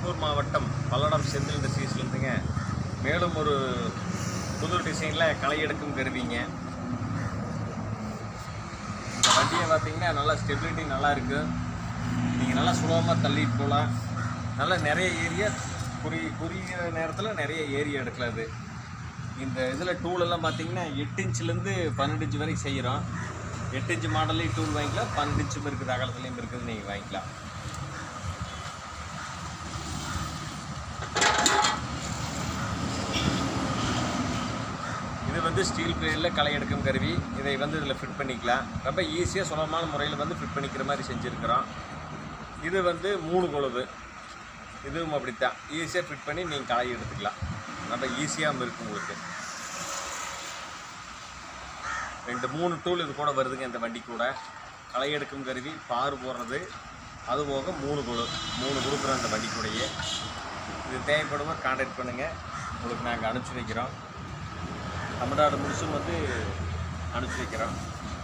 திருப்பூர் மாவட்டம் பல்லடம் செந்தில் இண்டஸ்ட்ரீஸ்லேருந்துங்க மேலும் ஒரு புது டிசைனில் களை எடுக்கும் கருவிங்க இந்த வண்டியை பார்த்தீங்கன்னா நல்லா ஸ்டெபிலிட்டி நல்லா இருக்குது நீங்கள் நல்லா சுலபமாக தள்ளிட்டு போகலாம் நல்லா நிறைய ஏரியா குறி குறுகிய நேரத்தில் நிறைய ஏரியா எடுக்கலாம் இது இந்த இதில் டூலெல்லாம் பார்த்தீங்கன்னா எட்டு இன்ச்லேருந்து பன்னெண்டு இன்ச் வரைக்கும் செய்கிறோம் எட்டு இன்ச் மாடல்லையும் டூல் வாங்கிக்கலாம் பன்னெண்டு இன்ச்சும் இருக்குது அகலத்துலேயும் இருக்குது நீங்கள் வாங்கிக்கலாம் இது வந்து ஸ்டீல் பிளேடில் களை எடுக்கும் கருவி இதை வந்து இதில் ஃபிட் பண்ணிக்கலாம் ரொம்ப ஈஸியாக சுலபமான முறையில் வந்து ஃபிட் பண்ணிக்கிற மாதிரி செஞ்சுருக்கிறோம் இது வந்து மூணு கொழுவு இதுவும் அப்படித்தான் ஈஸியாக ஃபிட் பண்ணி நீங்கள் களை எடுத்துக்கலாம் ரொம்ப ஈஸியாகவும் இருக்கும் உங்களுக்கு ரெண்டு மூணு டூல் இது கூட வருதுங்க இந்த வண்டி கூட களை எடுக்கும் கருவி பார் போடுறது அது போக மூணு குழு மூணு கொடுக்குறோம் இந்த வண்டி கூடயே இது தேவைப்படுவோம் கான்டாக்ட் பண்ணுங்கள் உங்களுக்கு நாங்கள் அனுப்பிச்சி வைக்கிறோம் தமிழ்நாடு முழுசும் வந்து அனுப்பிச்சி வைக்கிறோம்